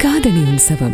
കാതണി ഉത്സവം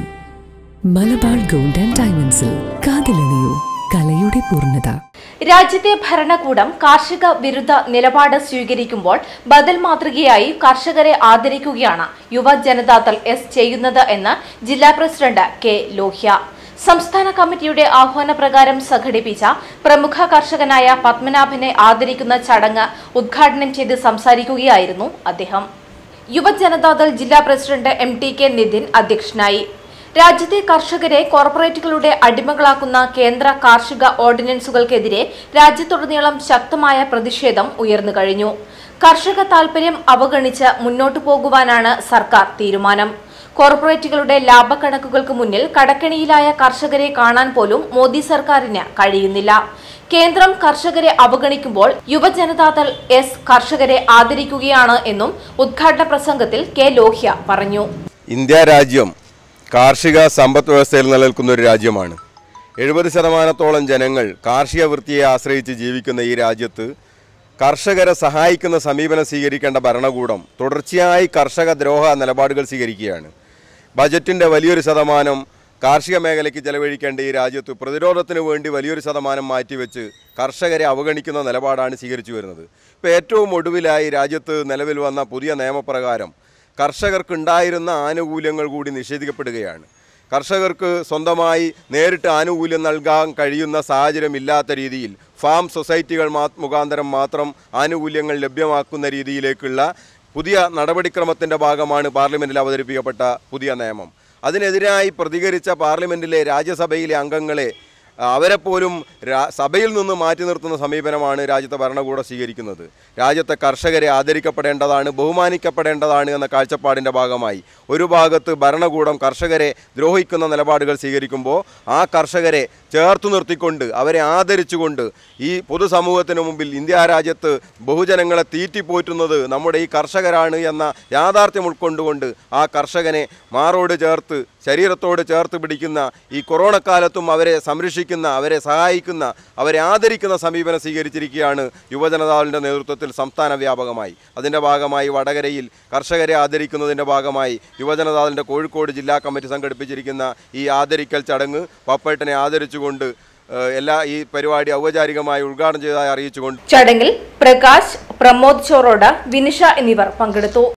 Malabar gold and ഡയമണ്ട്സിൽ കാതിലണിയൂ കലയുടെ പൂർണ്ണത രാജ്യത്തെ ഭരണകൂടം കാർഷിക വിരുദ്ധ നിലപാട് സ്വീകരിക്കുമ്പോൾ ബദൽ മാതൃകയായി കർഷകരെ ആദരിക്കുകയാണ് യുവജനതാദൾ എസ് ചെയ്യുന്നത് എന്ന് ജില്ലാ പ്രസിഡന്റ് കെ ലോഹ്യ സംസ്ഥാന കമ്മിറ്റിയുടെ ആഹ്വാനപ്രകാരം സംഘടിപ്പിച്ച പ്രമുഖ കർഷകനായ പത്മനാഭനെ ആദരിക്കുന്ന ചടങ്ങ് ഉദ്ഘാടനം ചെയ്ത് സംസാരിക്കുകയായിരുന്നു അദ്ദേഹം യുവജനതാദൾ ജില്ലാ president M T K Nithin അധ്യക്ഷനായി രാജ്യത്തെ കർഷകരെ കോർപ്പറേറ്റുകളുടെ അടിമകളാക്കുന്ന കേന്ദ്ര കാർഷിക ഓർഡിനൻസുകൾക്കെതിരെ രാജ്യത്തുടനീളം ശക്തമായ പ്രതിഷേധം ഉയർന്നു കഴിഞ്ഞു കർഷക താൽപര്യം അവഗണിച്ച് മുന്നോട്ടു പോകുവാനാണ് സർക്കാർ തീരുമാനം കോർപ്പറേറ്റുകളുടെ ലാഭക്കണക്കുകൾക്ക് മുന്നിൽ കടക്കെണിയിലായ കർഷകരെ കാണാൻ പോലും മോദി സർക്കാരിന് കഴിയുന്നില്ല കേന്ദ്രം കർഷകരെ അവഗണിക്കുമ്പോൾ യുവജനതാദൾ എസ് കർഷകരെ ആദരിക്കുകയാണ് എന്നും ഉദ്ഘാടന പ്രസംഗത്തിൽ കെ ലോഹ്യ പറഞ്ഞു ഇന്ത്യ രാജ്യം കാർഷിക സമ്പദ് വ്യവസ്ഥയിൽ നിലനിൽക്കുന്ന ഒരു രാജ്യമാണ് എഴുപത് ശതമാനത്തോളം ജനങ്ങൾ കാർഷിക വൃത്തിയെ ആശ്രയിച്ച് ജീവിക്കുന്ന ഈ രാജ്യത്ത് കർഷകരെ സഹായിക്കുന്ന സമീപനം സ്വീകരിക്കേണ്ട ഭരണകൂടം തുടർച്ചയായി കർഷക ദ്രോഹ നിലപാടുകൾ സ്വീകരിക്കുകയാണ് ബജറ്റിൻ്റെ വലിയൊരു ശതമാനം കാർഷിക മേഖലയ്ക്ക് ചെലവഴിക്കേണ്ട ഈ രാജ്യത്ത് പ്രതിരോധത്തിന് വേണ്ടി വലിയൊരു ശതമാനം മാറ്റിവെച്ച് കർഷകരെ അവഗണിക്കുന്ന നിലപാടാണ് സ്വീകരിച്ചു വരുന്നത് ഇപ്പോൾ ഏറ്റവും ഒടുവിലായി രാജ്യത്ത് നിലവിൽ വന്ന പുതിയ നിയമപ്രകാരം കർഷകർക്കുണ്ടായിരുന്ന ആനുകൂല്യങ്ങൾ കൂടി നിഷേധിക്കപ്പെടുകയാണ് കർഷകർക്ക് സ്വന്തമായി നേരിട്ട് ആനുകൂല്യം നൽകാൻ കഴിയുന്ന സാഹചര്യം ഇല്ലാത്ത രീതിയിൽ ഫാം സൊസൈറ്റികൾ മാ മുഖാന്തരം മാത്രം ആനുകൂല്യങ്ങൾ ലഭ്യമാക്കുന്ന രീതിയിലേക്കുള്ള പുതിയ നടപടിക്രമത്തിൻ്റെ ഭാഗമാണ് പാർലമെൻറ്റിൽ അവതരിപ്പിക്കപ്പെട്ട പുതിയ നിയമം അതിനെതിരായി പ്രതികരിച്ച പാർലമെൻറ്റിലെ രാജ്യസഭയിലെ അംഗങ്ങളെ അവരെപ്പോലും രാ സഭയിൽ നിന്ന് മാറ്റി നിർത്തുന്ന സമീപനമാണ് രാജ്യത്തെ ഭരണകൂടം സ്വീകരിക്കുന്നത് രാജ്യത്തെ കർഷകരെ ആദരിക്കപ്പെടേണ്ടതാണ് ബഹുമാനിക്കപ്പെടേണ്ടതാണ് എന്ന കാഴ്ചപ്പാടിൻ്റെ ഭാഗമായി ഒരു ഭാഗത്ത് ഭരണകൂടം കർഷകരെ ദ്രോഹിക്കുന്ന നിലപാടുകൾ സ്വീകരിക്കുമ്പോൾ ആ കർഷകരെ ചേർത്തു നിർത്തിക്കൊണ്ട് അവരെ ആദരിച്ചുകൊണ്ട് ഈ പൊതുസമൂഹത്തിന് മുമ്പിൽ ഇന്ത്യ രാജ്യത്ത് ബഹുജനങ്ങളെ തീറ്റിപ്പോറ്റുന്നത് നമ്മുടെ ഈ കർഷകരാണ് എന്ന യാഥാർത്ഥ്യം ഉൾക്കൊണ്ടുകൊണ്ട് ആ കർഷകനെ മാറോട് ചേർത്ത് ശരീരത്തോട് ചേർത്ത് പിടിക്കുന്ന ഈ കൊറോണ കാലത്തും അവരെ സംരക്ഷിക്കുന്ന അവരെ സഹായിക്കുന്ന അവരെ ആദരിക്കുന്ന സമീപനം സ്വീകരിച്ചിരിക്കുകയാണ് യുവജനതാവിൻ്റെ നേതൃത്വത്തിൽ സംസ്ഥാന വ്യാപകമായി അതിൻ്റെ ഭാഗമായി വടകരയിൽ കർഷകരെ ആദരിക്കുന്നതിൻ്റെ ഭാഗമായി യുവജനതാവിൻ്റെ കോഴിക്കോട് ജില്ലാ കമ്മിറ്റി സംഘടിപ്പിച്ചിരിക്കുന്ന ഈ ആദരിക്കൽ ചടങ്ങ് പപ്പേട്ടനെ ആദരിച്ചുകൊണ്ട് ഏഹ്, എല്ലാ ഈ പരിപാടി ഔപചാരികമായി ഉദ്ഘാടനം ചെയ്തതായി അറിയിച്ചുകൊണ്ട് ചടങ്ങിൽ പ്രകാശ് പ്രമോദ് ചോറോഡ് വിനിഷ എന്നിവർ പങ്കെടുത്തു